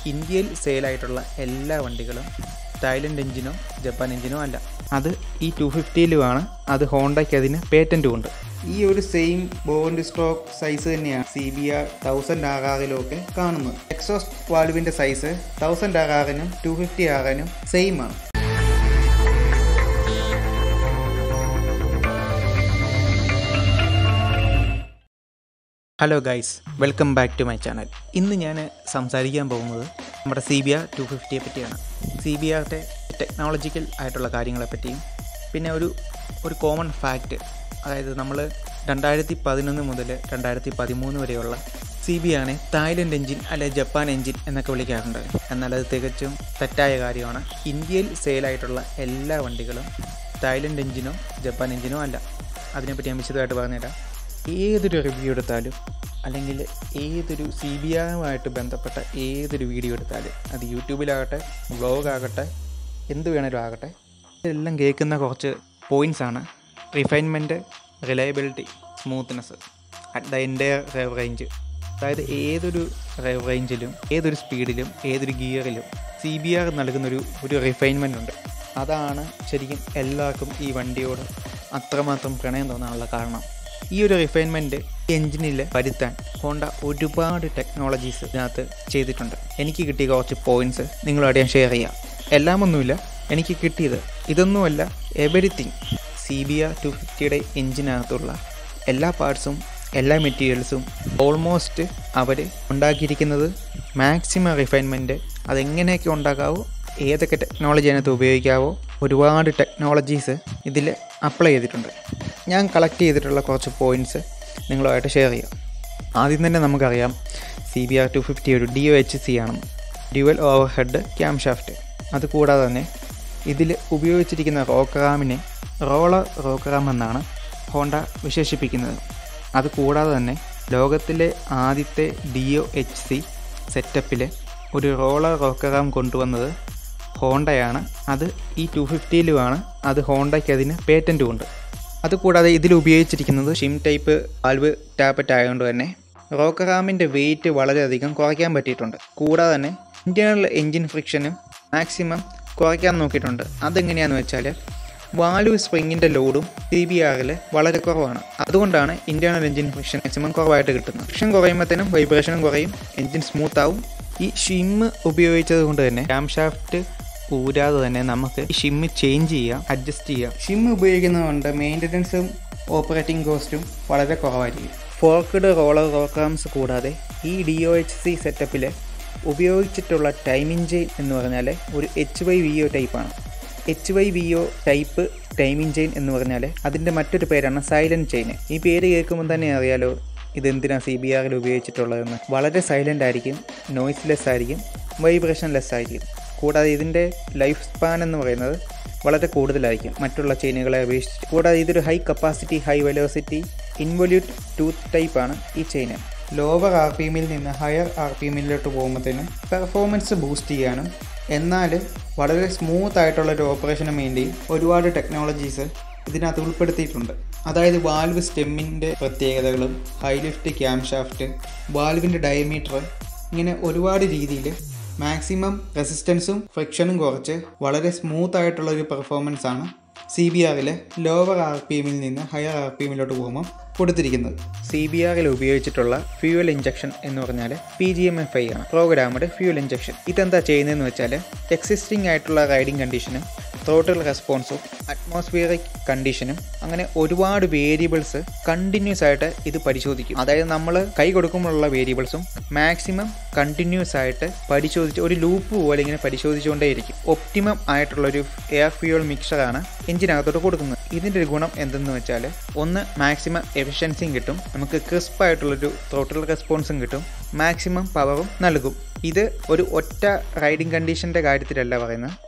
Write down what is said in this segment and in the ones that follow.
ഇന്ത്യയിൽ സെയിലായിട്ടുള്ള എല്ലാ വണ്ടികളും തായ്ലൻഡ് എഞ്ചിനോ ജപ്പാൻ എഞ്ചിനോ അല്ല അത് ഈ ടു ഫിഫ്റ്റിയിലുമാണ് അത് ഹോണ്ടയ്ക്ക് അതിന് പേറ്റൻറ്റും ഉണ്ട് ഈ ഒരു സെയിം ബോണ്ട് സ്ട്രോക്ക് സൈസ് തന്നെയാണ് C B R thousand R ആറിലും ഒക്കെ കാണുന്നത് എക്സോസ്റ്റ് വാൽവിൻ്റെ സൈസ് തൗസൻഡ് ആർ ആറിനും ടു ഫിഫ്റ്റി ആറിനും സെയിം ആണ് hello guys welcome back to my channel ഇന്ന് ഞാൻ സംസാരിക്കാൻ പോകുന്നത് നമ്മുടെ സി ബി ആർ ടു ഫിഫ്റ്റിയെ പറ്റിയാണ് സി ബി ആറിൻ്റെ ടെക്നോളജിക്കൽ ആയിട്ടുള്ള കാര്യങ്ങളെ പറ്റിയും പിന്നെ ഒരു ഒരു കോമൺ ഫാക്റ്റ് അതായത് നമ്മൾ രണ്ടായിരത്തി പതിനൊന്ന് മുതൽ രണ്ടായിരത്തി പതിമൂന്ന് വരെയുള്ള സി ബി ആറിനെ തായ്ലൻഡ് എഞ്ചിൻ അല്ലെ ജപ്പാൻ എഞ്ചിൻ എന്നൊക്കെ വിളിക്കാറുണ്ട് എന്നാൽ അത് തികച്ചും തെറ്റായ കാര്യമാണ് ഇന്ത്യയിൽ സെയിലായിട്ടുള്ള എല്ലാ വണ്ടികളും തായ്ലൻഡ് എഞ്ചിനോ ജപ്പാൻ എഞ്ചിനോ അല്ല അതിനെപ്പറ്റി ഞാൻ വിശദമായിട്ട് പറഞ്ഞുതരാം ഏതൊരു റിവ്യൂ എടുത്താലും അല്ലെങ്കിൽ ഏതൊരു സി ബി ആറുമായിട്ട് ബന്ധപ്പെട്ട ഏതൊരു വീഡിയോ എടുത്താലും അത് യൂട്യൂബിലാകട്ടെ വ്ളോഗാകട്ടെ എന്ത് വേണേലും ആകട്ടെ ഇതെല്ലാം കേൾക്കുന്ന കുറച്ച് പോയിൻറ്റ്സ് ആണ് refinement reliability smoothness at the entire rev range അതായത് ഏതൊരു റേവ് റേഞ്ചിലും ഏതൊരു സ്പീഡിലും ഏതൊരു ഗിയറിലും സി ബി ആർ നൽകുന്നൊരു ഒരു റിഫൈൻമെൻ്റ് ഉണ്ട് അതാണ് ശരിക്കും എല്ലാവർക്കും ഈ വണ്ടിയോട് അത്രമാത്രം പ്രണയം തോന്നാനുള്ള കാരണം ഈ ഒരു റിഫൈൻമെൻറ്റ് എഞ്ചിനിൽ വരുത്താൻ ഹോണ്ട ഒരുപാട് ടെക്നോളജീസ് ഇതിനകത്ത് ചെയ്തിട്ടുണ്ട് എനിക്ക് കിട്ടിയ കുറച്ച് പോയിൻറ്റ്സ് നിങ്ങളോട് ഞാൻ ഷെയർ ചെയ്യാം എല്ലാമൊന്നുമില്ല എനിക്ക് കിട്ടിയത് ഇതൊന്നുമല്ല everything C B R two ഫിഫ്റ്റിയുടെ എഞ്ചിനകത്തുള്ള എല്ലാ പാർട്സും എല്ലാ മെറ്റീരിയൽസും ഓൾമോസ്റ്റ് അവർ ഉണ്ടാക്കിയിരിക്കുന്നത് മാക്സിമം റിഫൈൻമെൻറ്റ് അതെങ്ങനെയൊക്കെ ഉണ്ടാക്കാവോ ഏതൊക്കെ ടെക്നോളജി അതിനകത്ത് ഉപയോഗിക്കാവോ ഒരുപാട് ടെക്നോളജീസ് ഇതിൽ അപ്ലൈ ചെയ്തിട്ടുണ്ട് ഞാൻ കളക്ട് ചെയ്തിട്ടുള്ള കുറച്ച് പോയിൻറ്റ്സ് നിങ്ങളുമായിട്ട് ഷെയർ ചെയ്യാം ആദ്യം തന്നെ നമുക്കറിയാം C B R two fifty ഒരു ഡി ഒ എച്ച് സി ആണെന്ന് dual overhead camshaft അതുകൂടാതെ തന്നെ ഇതിൽ ഉപയോഗിച്ചിരിക്കുന്ന റോക്കറാമിനെ റോളർ റോക്കറാം എന്നാണ് ഹോണ്ട വിശേഷിപ്പിക്കുന്നത് അതുകൂടാതെ തന്നെ ലോകത്തിലെ ആദ്യത്തെ ഡി ഒ എച്ച് സി സെറ്റപ്പിൽ ഒരു റോളർ റോക്കറാം കൊണ്ടുവന്നത് ഹോണ്ടയാണ് അത് ഈ ടു ഫിഫ്റ്റിയിലുമാണ് അത് ഹോണ്ടയ്ക്ക് അതിന് പേറ്റൻറ്റും ഉണ്ട് അതുകൂടാതെ ഇതിൽ ഉപയോഗിച്ചിരിക്കുന്നത് ഷിം ടൈപ്പ് വാൽവ് ടാപ്പറ്റ് ആയതുകൊണ്ട് തന്നെ റോക്കറാമിൻ്റെ വെയിറ്റ് വളരെയധികം കുറയ്ക്കാൻ പറ്റിയിട്ടുണ്ട് കൂടാതെ തന്നെ ഇൻറ്റേർണൽ എൻജിൻ ഫ്രിക്ഷനും മാക്സിമം കുറയ്ക്കാൻ നോക്കിയിട്ടുണ്ട് അതെങ്ങനെയാണെന്ന് വെച്ചാൽ വാൽവ് സ്പ്രിങ്ങിൻ്റെ ലോഡും സി ബി ആറിൽ വളരെ കുറവാണ് അതുകൊണ്ടാണ് ഇൻറ്റേർണൽ എൻജിൻ ഫ്രിക്ഷൻ മാക്സിമം കുറവായിട്ട് കിട്ടുന്നത് ഫ്രിക്ഷൻ കുറയുമ്പോഴത്തേനും വൈബ്രേഷനും കുറയും എൻജിൻ സ്മൂത്ത് ആവും ഈ ഷിമ്മ് ഉപയോഗിച്ചത് കൊണ്ട് തന്നെ ക്യാം ഷാഫ്റ്റ് ഊരാതെ തന്നെ നമുക്ക് ഈ ഷിമ്മ് ചേഞ്ച് ചെയ്യാം അഡ്ജസ്റ്റ് ചെയ്യാം ഷിമ്മ് ഉപയോഗിക്കുന്നതുകൊണ്ട് മെയിൻ്റനൻസും ഓപ്പറേറ്റിംഗ് കോസ്റ്റും വളരെ കുറവായിരിക്കും ഫോർക്ക്ഡ് റോളർ റോക്രാംസ് കൂടാതെ ഈ ഡി ഒ എച്ച് സി സെറ്റപ്പിൽ ഉപയോഗിച്ചിട്ടുള്ള ടൈമിംഗ് ചെയിൻ എന്ന് പറഞ്ഞാൽ ഒരു എച്ച് വൈ വി ഒ ടൈപ്പാണ് H Y V O type timing chain എന്ന് പറഞ്ഞാൽ അതിൻ്റെ മറ്റൊരു പേരാണ് സൈലൻറ്റ് ചെയിൻ ഈ പേര് കേൾക്കുമ്പോൾ തന്നെ അറിയാലോ ഇതെന്തിനാണ് സി ബി ആറിൽ ഉപയോഗിച്ചിട്ടുള്ളതെന്ന് വളരെ സൈലൻ്റ് ആയിരിക്കും നോയ്സ്ലെസ് ആയിരിക്കും വൈബ്രേഷൻ ലെസ് ആയിരിക്കും കൂടാതെ ഇതിൻ്റെ ലൈഫ് സ്പാൻ എന്ന് പറയുന്നത് വളരെ കൂടുതലായിരിക്കും മറ്റുള്ള ചെയിനുകളെ അപേക്ഷിച്ച് കൂടാതെ ഇതൊരു high capacity high velocity involute tooth ടൈപ്പാണ് ഈ ചെയിന് ലോവർ ആർ പി എമ്മിൽ നിന്ന് ഹയർ ആർ പി എമ്മിലോട്ട് പോകുമ്പോഴത്തേനും പെർഫോമൻസ് ബൂസ്റ്റ് ചെയ്യാനും എന്നാൽ വളരെ സ്മൂത്ത് ആയിട്ടുള്ള ഒരു ഓപ്പറേഷനും വേണ്ടി ഒരുപാട് ടെക്നോളജീസ് ഇതിനകത്ത് ഉൾപ്പെടുത്തിയിട്ടുണ്ട് അതായത് വാൽവ് സ്റ്റെമ്മിൻ്റെ പ്രത്യേകതകളും ഹൈ ലിഫ്റ്റ് ക്യാം ഷാഫ്റ്റ് വാൽവിൻ്റെ ഡയമീറ്റർ ഇങ്ങനെ ഒരുപാട് രീതിയിൽ മാക്സിമം റെസിസ്റ്റൻസും ഫ്രിക്ഷനും കുറച്ച് വളരെ സ്മൂത്ത് ആയിട്ടുള്ള ഒരു പെർഫോമൻസ് ആണ് സി ബി ആറിൽ ലോവർ ആർ പി എമ്മിൽ നിന്ന് ഹയർ ആർ പി എമ്മിലോട്ട് പോകുമ്പോൾ കൊടുത്തിരിക്കുന്നത് സി ബി ആറിൽ ഉപയോഗിച്ചിട്ടുള്ള ഫ്യൂവൽ ഇഞ്ചക്ഷൻ എന്ന് പറഞ്ഞാൽ P G M F I ആണ് പ്രോഗ്രാമഡ് ഫ്യൂവൽ ഇഞ്ചക്ഷൻ ഇതെന്താ ചെയ്യുന്നതെന്ന് വെച്ചാൽ എക്സിസ്റ്റിംഗ് ആയിട്ടുള്ള റൈഡിംഗ് കണ്ടീഷനും ത്രോട്ടിൽ റെസ്പോൺസും അറ്റ്മോസ്ഫിയറിക് കണ്ടീഷനും അങ്ങനെ ഒരുപാട് വേരിയബിൾസ് കണ്ടിന്യൂസ് ആയിട്ട് ഇത് പരിശോധിക്കും അതായത് നമ്മൾ കൈ കൊടുക്കുമ്പോഴുള്ള വേരിയബിൾസും മാക്സിമം കണ്ടിന്യൂസ് ആയിട്ട് പരിശോധിച്ച് ഒരു ലൂപ്പ് പോലെ ഇങ്ങനെ പരിശോധിച്ചുകൊണ്ടേയിരിക്കും ഒപ്റ്റിമം ആയിട്ടുള്ള ഒരു എയർ ഫ്യൂവൽ മിക്സറാണ് എഞ്ചിനകത്തോട്ട് കൊടുക്കുന്നത് ഇതിൻ്റെ ഒരു ഗുണം എന്തെന്ന് വെച്ചാൽ ഒന്ന് മാക്സിമം എഫിഷ്യൻസിയും കിട്ടും നമുക്ക് ക്രിസ്പ് ആയിട്ടുള്ളൊരു ത്രോട്ടിൽ റെസ്പോൺസും കിട്ടും മാക്സിമം പവറും നൽകും ഇത് ഒരു ഒറ്റ റൈഡിംഗ് കണ്ടീഷൻ്റെ കാര്യത്തിലല്ല പറയുന്നത്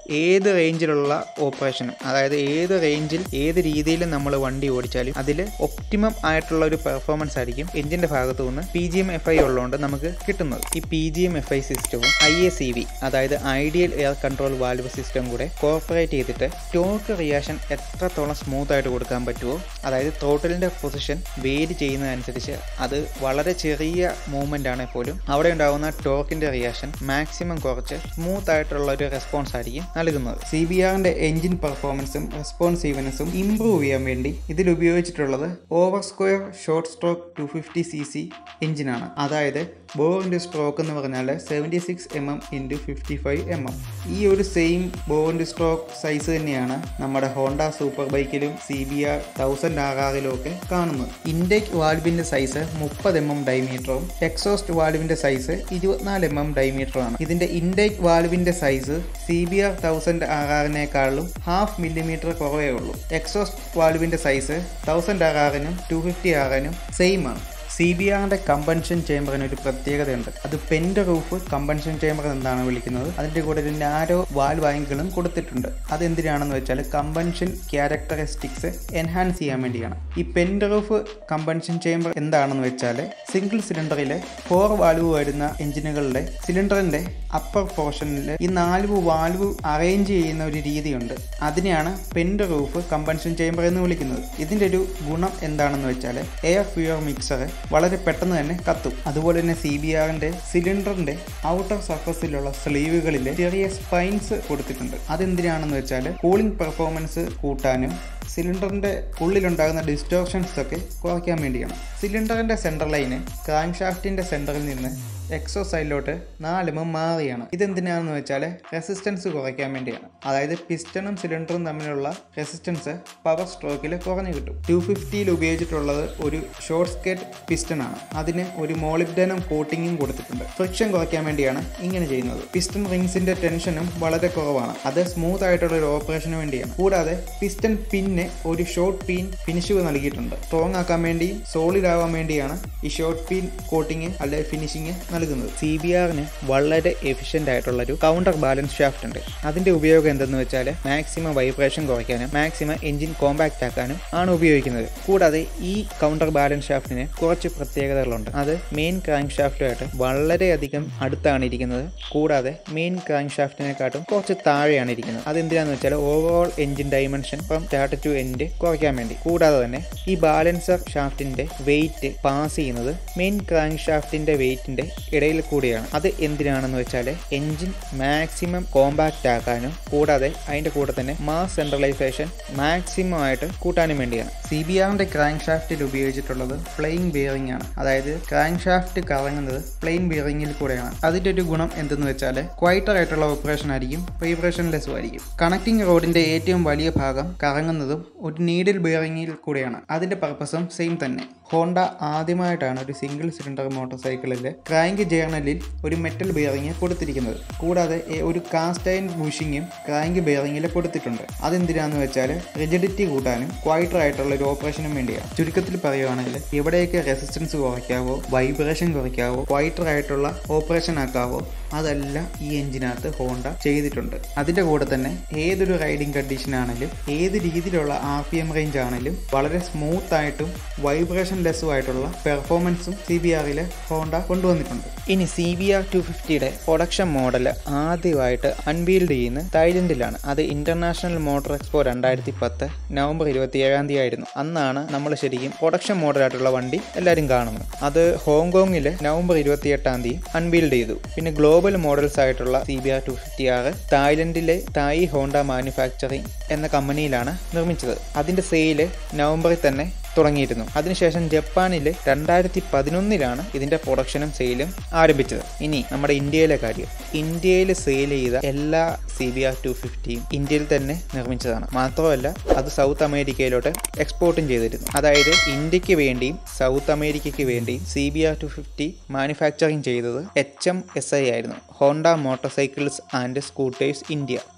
ഏത് റേഞ്ചിലുള്ള ഓപ്പറേഷനും അതായത് ഏത് റേഞ്ചിൽ ഏത് രീതിയിലും നമ്മൾ വണ്ടി ഓടിച്ചാലും അതിൽ ഒപ്റ്റിമം ആയിട്ടുള്ള ഒരു പെർഫോമൻസ് ആയിരിക്കും എഞ്ചിൻ്റെ ഭാഗത്തു നിന്ന് P G M F I ഉള്ളതുകൊണ്ട് നമുക്ക് കിട്ടുന്നത് ഈ P G M F I സിസ്റ്റവും ഐ എ സി വി അതായത് ideal air control valve system കൂടെ കോർപ്പറേറ്റ് ചെയ്തിട്ട് ടോർക്ക് റിയാക്ഷൻ എത്രത്തോളം സ്മൂത്ത് ആയിട്ട് കൊടുക്കാൻ പറ്റുമോ അതായത് ടോട്ടലിൻ്റെ പൊസിഷൻ വേരി ചെയ്യുന്നതനുസരിച്ച് അത് വളരെ ചെറിയ മൂവ്മെൻ്റ് ആണെങ്കിൽ പോലും അവിടെ ഉണ്ടാകുന്ന ടോർക്കിൻ്റെ റിയാക്ഷൻ മാക്സിമം കുറച്ച് സ്മൂത്ത് ആയിട്ടുള്ള ഒരു റെസ്പോൺസ് ആയിരിക്കും നൽകുന്നത് സി ബി ആറിൻ്റെ എഞ്ചിൻ പെർഫോമൻസും റെസ്പോൺസീവ്നെസ്സും ഇംപ്രൂവ് ചെയ്യാൻ വേണ്ടി ഇതിൽ ഉപയോഗിച്ചിട്ടുള്ളത് over square short stroke two fifty C C എഞ്ചിനാണ് അതായത് ബോറിൻ്റെ സ്ട്രോക്ക് എന്ന് പറഞ്ഞാൽ seventy six M M into fifty five M M ഈ ഒരു സെയിം ബോറിൻ്റെ സ്ട്രോക്ക് സൈസ് തന്നെയാണ് നമ്മുടെ ഹോണ്ട സൂപ്പർ ബൈക്കിലും C B R thousand R ആറിലും ഒക്കെ കാണുന്നത് ഇൻടേക്ക് വാൽവിൻ്റെ സൈസ് മുപ്പത് എം എം ഡയമീറ്ററും എക്സോസ്റ്റ് വാൽവിൻ്റെ സൈസ് ഇരുപത്തിനാല് എം എം ഡയമീറ്ററുമാണ് ഇതിൻ്റെ ഇൻടേക്ക് വാൽവിൻ്റെ size C B R thousand R ആറിനേക്കാളും half millimeter കുറവേ ഉള്ളൂ എക്സോസ്റ്റ് വാൽവിൻ്റെ സൈസ് തൗസൻഡ് ആർ ആറിനും ടു ഫിഫ്റ്റി ആറിനും സെയിം ആണ് സി ബി ആറിൻ്റെ കമ്പൻഷൻ ചേമ്പറിന് ഒരു പ്രത്യേകതയുണ്ട് അത് പെൻ്റെ റൂഫ് കമ്പൻഷൻ ചേമ്പർ എന്നാണ് വിളിക്കുന്നത് അതിൻ്റെ കൂടെ ഒരു നാരോ വാൽ വാങ്കിളും കൊടുത്തിട്ടുണ്ട് അതെന്തിനാണെന്ന് വെച്ചാൽ കമ്പൻഷൻ ക്യാരക്ടറിസ്റ്റിക്സ് എൻഹാൻസ് ചെയ്യാൻ വേണ്ടിയാണ് ഈ പെൻ്റെ റൂഫ് കമ്പൻഷൻ ചേമ്പർ എന്താണെന്ന് വെച്ചാൽ സിംഗിൾ സിലിണ്ടറിലെ ഫോർ വാൽവ് വരുന്ന എഞ്ചിനുകളുടെ സിലിണ്ടറിൻ്റെ അപ്പർ പോർഷനിൽ ഈ നാല് വാൽവ് അറേഞ്ച് ചെയ്യുന്ന ഒരു രീതിയുണ്ട് അതിനെയാണ് പെൻ്റെ റൂഫ് കമ്പൻഷൻ ചേമ്പർ എന്ന് വിളിക്കുന്നത് ഇതിൻ്റെ ഒരു ഗുണം എന്താണെന്ന് വെച്ചാൽ എയർ ഫ്യൂർ മിക്സർ വളരെ പെട്ടെന്ന് തന്നെ കത്തും അതുപോലെ തന്നെ സി ബി ആറിന്റെ സിലിണ്ടറിന്റെ ഔട്ടർ സർഫസിലുള്ള സ്ലീവുകളിൽ ചെറിയ സ്പൈൻസ് കൊടുത്തിട്ടുണ്ട് അതെന്തിനാണെന്ന് വെച്ചാൽ കൂളിംഗ് പെർഫോമൻസ് കൂട്ടാനും സിലിണ്ടറിന്റെ ഉള്ളിലുണ്ടാകുന്ന ഡിസ്റ്റോർഷൻസ് ഒക്കെ കുറയ്ക്കാൻ വേണ്ടിയാണ് സിലിണ്ടറിന്റെ സെൻട്രൽ ലൈന് ക്രാങ്ക് ഷാഫ്റ്റിന്റെ സെന്ററിൽ നിന്ന് എക്സോ സൈഡിലോട്ട് നാലുമം മാറിയാണ് ഇതെന്തിനാണെന്ന് വെച്ചാൽ റെസിസ്റ്റൻസ് കുറയ്ക്കാൻ വേണ്ടിയാണ് അതായത് പിസ്റ്റണും സിലിണ്ടറും തമ്മിലുള്ള റെസിസ്റ്റൻസ് പവർ സ്ട്രോക്കിൽ കുറഞ്ഞു കിട്ടും ടു ഫിഫ്റ്റിയിൽ ഉപയോഗിച്ചിട്ടുള്ളത് ഒരു ഷോർട്ട് സ്കേറ്റ് പിസ്റ്റൺ ആണ് അതിന് ഒരു മോളിബ്ഡനം കോട്ടിങ്ങും കൊടുത്തിട്ടുണ്ട് ഫ്രിക്ഷൻ കുറയ്ക്കാൻ വേണ്ടിയാണ് ഇങ്ങനെ ചെയ്യുന്നത് പിസ്റ്റൺ റിങ്സിന്റെ ടെൻഷനും വളരെ കുറവാണ് അത് സ്മൂത്ത് ആയിട്ടുള്ള ഒരു ഓപ്പറേഷന് വേണ്ടിയാണ് കൂടാതെ പിസ്റ്റൺ പിന്ന് ഒരു ഷോർട്ട് പീൻ ഫിനിഷ് നൽകിയിട്ടുണ്ട് സ്ട്രോങ് ആക്കാൻ വേണ്ടിയും സോളിഡ് ആവാൻ വേണ്ടിയാണ് ഈ ഷോർട്ട് പീൻ കോട്ടിങ് അല്ലെ ഫിനിഷിങ് നൽകുന്നത് സി ബി ആറിന് വളരെ എഫിഷ്യൻ്റ് ആയിട്ടുള്ള ഒരു കൗണ്ടർ ബാലൻസ് ഷാഫ്റ്റ് ഉണ്ട് അതിന്റെ ഉപയോഗം എന്തെന്ന് വെച്ചാൽ മാക്സിമം വൈബ്രേഷൻ കുറയ്ക്കാനും മാക്സിമം എഞ്ചിൻ കോമ്പാക്റ്റ് ആക്കാനും ആണ് ഉപയോഗിക്കുന്നത് കൂടാതെ ഈ കൗണ്ടർ ബാലൻസ് ഷാഫ്റ്റിന് കുറച്ച് പ്രത്യേകതകളുണ്ട് അത് മെയിൻ ക്രാങ്ക് ഷാഫ്റ്റുമായിട്ട് വളരെയധികം അടുത്താണ് ഇരിക്കുന്നത് കൂടാതെ മെയിൻ ക്രാങ്ക് ഷാഫ്റ്റിനെക്കാട്ടും കുറച്ച് താഴെയാണ് ഇരിക്കുന്നത് അതെന്തിനാന്ന് വെച്ചാൽ overall engine dimension from start to end കുറയ്ക്കാൻ വേണ്ടി കൂടാതെ തന്നെ ഈ ബാലൻസർ ഷാഫ്റ്റിന്റെ വെയിറ്റ് പാസ് ചെയ്യുന്നത് മെയിൻ ക്രാങ്ക് ഷാഫ്റ്റിന്റെ വെയിറ്റിന്റെ ഇടയിൽ കൂടിയാണ് അത് എന്തിനാണെന്ന് വെച്ചാൽ എഞ്ചിൻ മാക്സിമം കോമ്പാക്റ്റ് ആക്കാനും കൂടാതെ അതിന്റെ കൂടെ തന്നെ മാസ് സെൻട്രലൈസേഷൻ മാക്സിമം ആയിട്ട് കൂട്ടാനും വേണ്ടിയാണ് സി ബി ആറിന്റെ ക്രാങ്ക് ഷാഫ്റ്റിൽ ഉപയോഗിച്ചിട്ടുള്ളത് പ്ലെയിൻ ബിയറിംഗ് ആണ് അതായത് ക്രാങ്ക് ഷാഫ്റ്റ് കറങ്ങുന്നത് പ്ലെയിൻ ബിയറിംഗിൽ കൂടെയാണ് അതിന്റെ ഒരു ഗുണം എന്തെന്ന് വെച്ചാൽ ക്വൈറ്റർ ആയിട്ടുള്ള ഓപ്പറേഷൻ ആയിരിക്കും വൈബ്രേഷൻ ലെസ്സും ആയിരിക്കും കണക്റ്റിംഗ് റോഡിന്റെ ഏറ്റവും വലിയ ഭാഗം കറങ്ങുന്നതും ഒരു നീഡിൽ ബിയറിംഗിൽ കൂടെയാണ് അതിന്റെ പർപ്പസും സെയിം തന്നെ ഹോണ്ട ആദ്യമായിട്ടാണ് ഒരു സിംഗിൾ സിലിണ്ടർ മോട്ടോർ സൈക്കിളിൽ ക്രാങ്ക് ജേർണലിൽ ഒരു മെറ്റൽ ബെയറിംഗ് കൊടുത്തിരിക്കുന്നത് കൂടാതെ എ- ഒരു കാസ്റ്റൈൻ ബുഷിങ്ങും ക്രാങ്ക് ബെയറിംഗിൽ കൊടുത്തിട്ടുണ്ട് അതെന്തിനാന്ന് വെച്ചാൽ റിജിഡിറ്റി കൂട്ടാനും ക്വൈറ്റർ ആയിട്ടുള്ള ഒരു ഓപ്പറേഷനും വേണ്ടിയാണ് ചുരുക്കത്തിൽ പറയുവാണെങ്കിൽ എവിടെയൊക്കെ റെസിസ്റ്റൻസ് കുറയ്ക്കാവോ വൈബ്രേഷൻ കുറയ്ക്കാവോ ക്വൈറ്റർ ആയിട്ടുള്ള ഓപ്പറേഷൻ ആക്കാവോ അതെല്ലാം ഈ എഞ്ചിനകത്ത് ഹോണ്ട ചെയ്തിട്ടുണ്ട് അതിൻ്റെ കൂടെ തന്നെ ഏതൊരു റൈഡിംഗ് കണ്ടീഷൻ ആണെങ്കിലും ഏത് രീതിയിലുള്ള ആർ പി എം റേഞ്ച് ആണെങ്കിലും വളരെ സ്മൂത്ത് ആയിട്ടും വൈബ്രേഷൻ ലെസ്സും ആയിട്ടുള്ള പെർഫോമൻസും സി ബി ആറിൽ ഹോണ്ട കൊണ്ടുവന്നിട്ടുണ്ട് ഇനി സി ബി ആർ ടു ഫിഫ്റ്റിയുടെ പ്രൊഡക്ഷൻ മോഡൽ ആദ്യമായിട്ട് അൺവീൽഡ് ചെയ്യുന്നത് തായ്ലൻഡിലാണ് അത് ഇന്റർനാഷണൽ മോട്ടോർ എക്സ്പോ രണ്ടായിരത്തി പത്ത് നവംബർ ഇരുപത്തി ഏഴാം തീയതി ആയിരുന്നു അന്നാണ് നമ്മൾ ശരിക്കും പ്രൊഡക്ഷൻ മോഡലായിട്ടുള്ള വണ്ടി എല്ലാവരും കാണുന്നത് അത് ഹോങ്കോങ്ങിൽ നവംബർ ഇരുപത്തി എട്ടാം തീയതി അൺവീൽഡ് ചെയ്തു പിന്നെ ഗ്ലോബൽ മോഡൽസ് ആയിട്ടുള്ള C B R two fifty ആറ് തായ്ലൻഡിലെ തായി ഹോണ്ട മാനുഫാക്ചറിംഗ് എന്ന കമ്പനിയിലാണ് നിർമ്മിച്ചത് അതിന്റെ സെയില് നവംബറിൽ തന്നെ തുടങ്ങിയിരുന്നു അതിനുശേഷം ജപ്പാനിൽ രണ്ടായിരത്തി പതിനൊന്നിലാണ് ഇതിന്റെ പ്രൊഡക്ഷനും സെയിലും ആരംഭിച്ചത് ഇനി നമ്മുടെ ഇന്ത്യയിലെ കാര്യം ഇന്ത്യയിൽ സെയിൽ ചെയ്ത എല്ലാ സി ബി ആർ ടു ഫിഫ്റ്റിയും ഇന്ത്യയിൽ തന്നെ നിർമ്മിച്ചതാണ് മാത്രമല്ല അത് സൗത്ത് അമേരിക്കയിലോട്ട് എക്സ്പോർട്ടും ചെയ്തിരുന്നു അതായത് ഇന്ത്യക്ക് വേണ്ടിയും സൗത്ത് അമേരിക്കയ്ക്ക് വേണ്ടിയും C B R two fifty manufacturing ചെയ്തത് എച്ച് എം എസ് ഐ ആയിരുന്നു Honda motorcycles and scooters India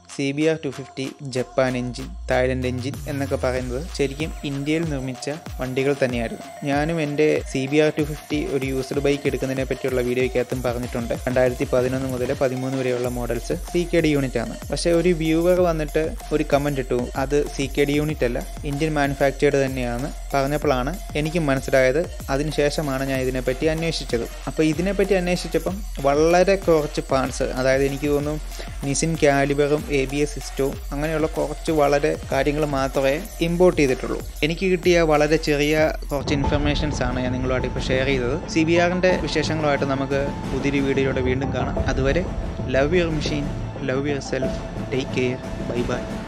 C B R two fifty Japan engine Thailand engine എന്നൊക്കെ പറയുന്നത് ശരിക്കും ഇന്ത്യയിൽ നിർമ്മിച്ച വണ്ടികൾ തന്നെയായിരുന്നു ഞാനും എൻ്റെ C B R two fifty ഒരു യൂസ്ഡ് ബൈക്ക് എടുക്കുന്നതിനെ പറ്റിയുള്ള വീഡിയോയ്ക്കകത്തും പറഞ്ഞിട്ടുണ്ട് രണ്ടായിരത്തി പതിനൊന്ന് മുതൽ പതിമൂന്ന് വരെയുള്ള models C K D unit ആണ് പക്ഷേ ഒരു വ്യൂവർ വന്നിട്ട് ഒരു കമൻറ്റ് ഇട്ടു അത് സി കെ ഡി യൂണിറ്റ് അല്ല ഇന്ത്യൻ മാനുഫാക്ചേർഡ് തന്നെയാണ് പറഞ്ഞപ്പോഴാണ് എനിക്കും മനസ്സിലായത് അതിനുശേഷമാണ് ഞാൻ ഇതിനെപ്പറ്റി അന്വേഷിച്ചത് അപ്പോൾ ഇതിനെപ്പറ്റി അന്വേഷിച്ചപ്പം വളരെ കുറച്ച് പാർട്സ് അതായത് എനിക്ക് തോന്നുന്നു നിസിൻ കാലിബറും എ ബി എസ് സിസ്റ്റവും അങ്ങനെയുള്ള കുറച്ച് വളരെ കാര്യങ്ങൾ മാത്രമേ ഇമ്പോർട്ട് ചെയ്തിട്ടുള്ളൂ എനിക്ക് കിട്ടിയ വളരെ ചെറിയ കുറച്ച് ഇൻഫർമേഷൻസ് ആണ് ഞാൻ നിങ്ങളുമായിട്ട് ഇപ്പോൾ ഷെയർ ചെയ്തത് സി ബി ആറിൻ്റെ വിശേഷങ്ങളുമായിട്ട് നമുക്ക് പുതിയൊരു വീഡിയോയിലൂടെ വീണ്ടും കാണാം അതുവരെ love your machine love yourself take care bye by